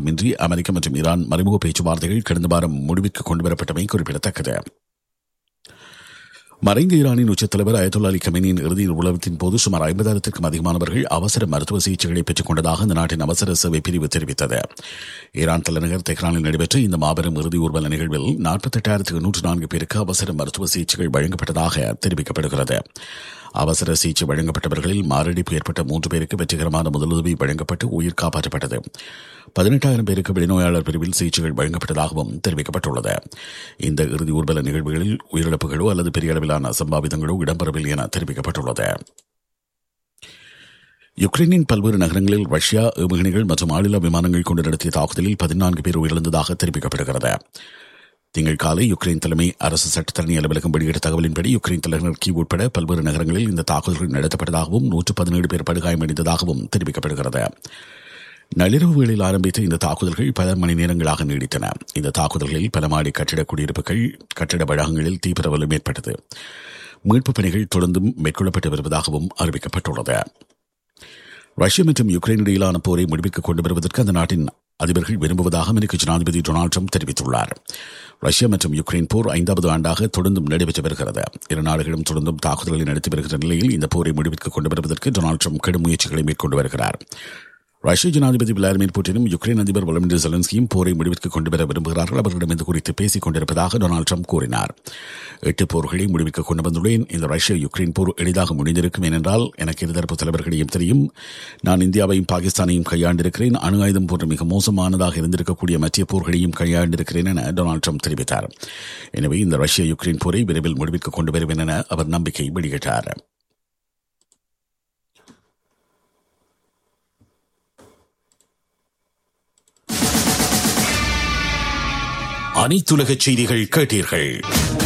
தாமதமின்றி அமெரிக்கா மற்றும் ஈரான் மறைமுக பேச்சுவார்த்தைகள் கடந்த வாரம் முடிவிற்கு கொண்டுவரப்பட்டமை குறிப்பிடத்தக்கது மறைந்த ஈரானின் உச்சத் தலைவர் அயத்துல்லா அலி கமேனியின் இறுதி உலகத்தின் போது சுமார் ஐம்பதாயிரத்திற்கும் அதிகமானவர்கள் அவசர மருத்துவ சிகிச்சைகளை பெற்றுக் கொண்டதாக அந்த நாட்டின் அவசர சேவை பிரிவு தெரிவித்தது ஈரான் தலைநகர் தெஹ்ரானில் நடைபெற்ற இந்த மாபெரும் இறுதி ஊர்வல நிகழ்வில் நாற்பத்தெட்டாயிரத்து நூற்று நான்கு பேருக்கு அவசர மருத்துவ சிகிச்சைகள் வழங்கப்பட்டதாக தெரிவிக்கப்படுகிறது அவசர சிகிச்சை வழங்கப்பட்டவர்களில் மாரடைப்பு ஏற்பட்ட மூன்று பேருக்கு வெற்றிகரமான முதலுதவி வழங்கப்பட்டு உயிர் காப்பாற்றப்பட்டது பதினெட்டாயிரம் பேருக்கு வெளிநோயாளர் பிரிவில் சிகிச்சைகள் வழங்கப்பட்டதாகவும் தெரிவிக்கப்பட்டுள்ளது இந்த இறுதி ஊர்வல நிகழ்வுகளில் உயிரிழப்புகளோ அல்லது பெரிய அளவிலான அசம்பாவிதங்களோ இடம்பெறவில்லை என தெரிவிக்கப்பட்டுள்ளது யுக்ரைனின் பல்வேறு நகரங்களில் ரஷ்யா ஏவுகணைகள் மற்றும் ஆளில்லா விமானங்கள் கொண்டு நடத்திய தாக்குதலில் பதினான்கு பேர் உயிரிழந்ததாக தெரிவிக்கப்படுகிறது திங்கள் காலை யுக்ரைன் தலைமை அரசு சட்டத்தரணி அலுவலகம் வெளியிட்ட தகவலின்படி யுக்ரைன் தலைநகர் கீவ் உட்பட பல்வேறு நகரங்களில் இந்த தாக்குதல்கள் நடத்தப்பட்டதாகவும் நூற்று பதினேழு பேர் படுகாயமடைந்ததாகவும் தெரிவிக்கப்படுகிறது நள்ளிரவு வேளையில் ஆரம்பித்த இந்த தாக்குதல்கள் பல மணி நேரங்களாக நீடித்தன இந்த தாக்குதல்களில் பல மாடி கட்டிட குடியிருப்புகள் கட்டிட வளாகங்களில் தீவிரவலும் ஏற்பட்டது மீட்புப் பணிகள் தொடர்ந்தும் மேற்கொள்ளப்பட்டு வருவதாகவும் அறிவிக்கப்பட்டுள்ளது ரஷ்யா மற்றும் யுக்ரைன் இடையிலான போரை முடிவுக்கு கொண்டு வருவதற்கு அந்த நாட்டின் அதிபர்கள் விரும்புவதாக அமெரிக்க ஜனாதிபதி டொனால்டு ட்ரம்ப் தெரிவித்துள்ளார் ரஷ்யா மற்றும் யுக்ரைன் போர் ஐந்தாவது ஆண்டாக தொடர்ந்தும் நடைபெற்று வருகிறது இரு நாடுகளும் தொடர்ந்தும் தாக்குதல்களை நடத்தி வருகிற நிலையில் இந்த போரை முடிவிற்கு கொண்டு வருவதற்கு டொனால்டு ட்ரம்ப் கடும் முயற்சிகளை மேற்கொண்டு வருகிறார் ரஷ்ய ஜனாதிபதி விளாடிமிர் புட்டினும் யுக்ரைன் அதிபர் வளமிண்டர் செலன்ஸ்கியும் போரை முடிவிற்கு கொண்டு வர விரும்புகிறார்கள் அவர்களிடம் இது குறித்து பேசிக் கொண்டிருப்பதாக டொனால்டு ட்ரம்ப் கூறினார் எட்டு போர்களை முடிவுக்கு கொண்டு வந்துள்ளேன் இந்த ரஷ்ய யுக்ரைன் போர் எளிதாக முடிந்திருக்கும் ஏனென்றால் எனக்கு இருதரப்பு தலைவர்களையும் தெரியும் நான் இந்தியாவையும் பாகிஸ்தானையும் கையாண்டிருக்கிறேன் அணு ஆயுதம் போன்ற மிக மோசமானதாக இருந்திருக்கக்கூடிய மத்திய போர்களையும் கையாண்டிருக்கிறேன் என டொனால்டு ட்ரம்ப் தெரிவித்தார் எனவே இந்த ரஷ்ய யுக்ரைன் போரை விரைவில் முடிவிற்கு கொண்டு வருவேன் என அவர் நம்பிக்கை வெளியிட்டார் அனைத்துலக செய்திகள் கேட்டீர்கள்